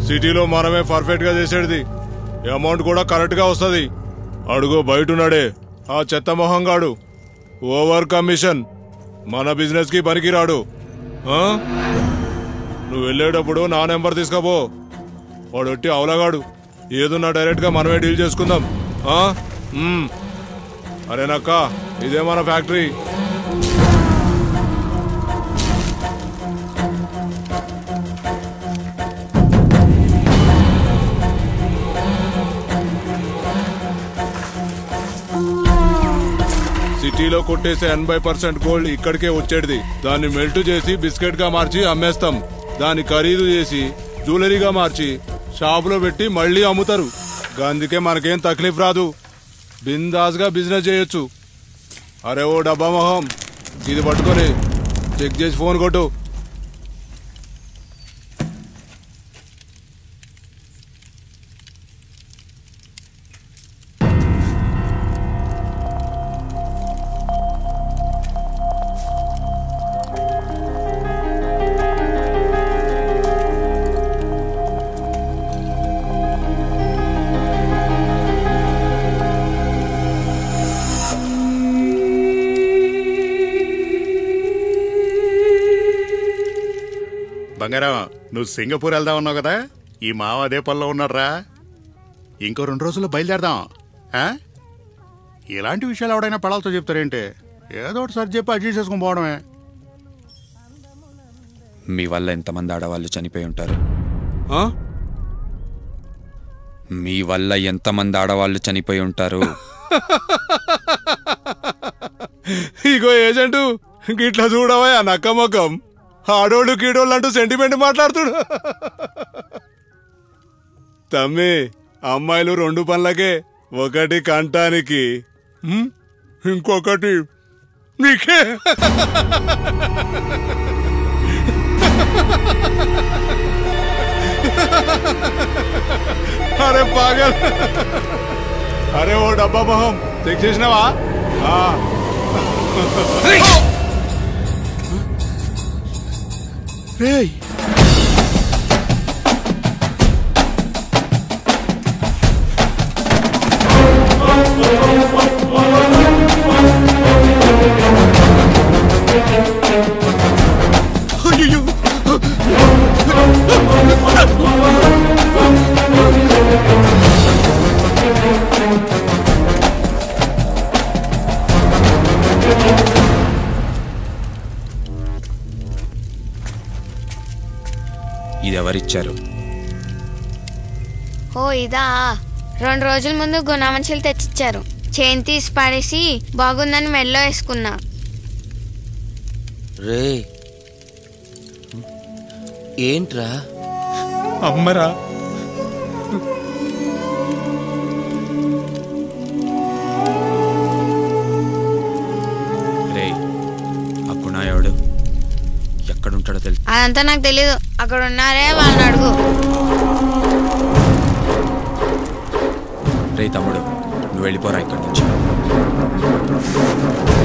సిటీలో మనమే పర్ఫెక్ట్ గా చేసేది అమౌంట్ కూడా కరెక్ట్ గా వస్తుంది అడుగో బయట ఉన్నాడే ఆ చెత్త మొహంగాడు ఓవర్ కమిషన్ మన బిజినెస్ కి పనికిరాడు ఆ? నువ్వు వెళ్ళేటప్పుడు నా నెంబర్ తీసుకోపో వాడు ఒట్టి అవలగాడు ఏదున్నా డైరెక్ట్ గా మనమే డీల్ చేసుకుందాం ఆ? మ్మ్. అరేనక్క ఇదే మన ఫ్యాక్టరీ సిటీలో కొట్టేసే ఎనభై పర్సెంట్ గోల్డ్ ఇక్కడికే వచ్చేది దాన్ని మెల్ట్ చేసి బిస్కెట్ గా మార్చి అమ్మేస్తాం దాన్ని ఖరీదు చేసి జ్యువెలరీగా మార్చి షాపులో పెట్టి మళ్ళీ అమ్ముతారు అందుకే మనకేం తక్లీఫ్ రాదు బిందాస్ గా బిజినెస్ చేయొచ్చు అరే ఓ డబ్బా మొహం ఇది పట్టుకొని చెక్ చేసి ఫోన్ కొట్టు బంగారం నువ్వు సింగపూర్ వెళ్దాం ఉన్నావు కదా ఈ మావ అదే పనిలో ఉన్నాడ్రా ఇంకో రెండు రోజుల్లో బయలుదేరదాం ఆ? ఇలాంటి విషయాలు ఎవడైనా పడాలతో చెప్తారేంటి ఏదో ఒకటి సరి చెప్పి అడ్జస్ట్ చేసుకుని పోవడమే మీ వల్ల ఎంతమంది ఆడవాళ్ళు చనిపోయి ఉంటారు ఆ? మీ వల్ల ఎంతమంది ఆడవాళ్ళు చనిపోయి ఉంటారు ఇగో ఏజెంటు ఇట్లా చూడవా ఆ నక్క మొక్కం ఆడోళ్ళు కీడోళ్ళు అంటూ సెంటిమెంట్ మాట్లాడుతుడు తమ్మి అమ్మాయిలు రెండు పనులకే ఒకటి కంటానికి ఉమ్, ఇంకొకటి నీకే అరే పాగల్ అరే ఓ డబ్బా మొహం చెక్ చేసినావా ఆ. రేయ్ అయ్యయ్యో. ఇది ఎవరిచ్చారు ఓ ఇదా రెండు రోజుల ముందు గుణమంచులు తెచ్చిచ్చారు చేన్ తీసి పడేసి బాగుందని మెల్లో వేసుకున్నా రే ఏంట్రా అమ్మరా రే ఆ గుణ ఎవడు ఎక్కడుంటాడో తెలుసు అదంతా నాకు తెలీదు అక్కడ ఉన్నారే వాళ్ళని అడుగు రే తమ్ముడు నువ్వు వెళ్ళిపోరా ఇక్కడి నుంచి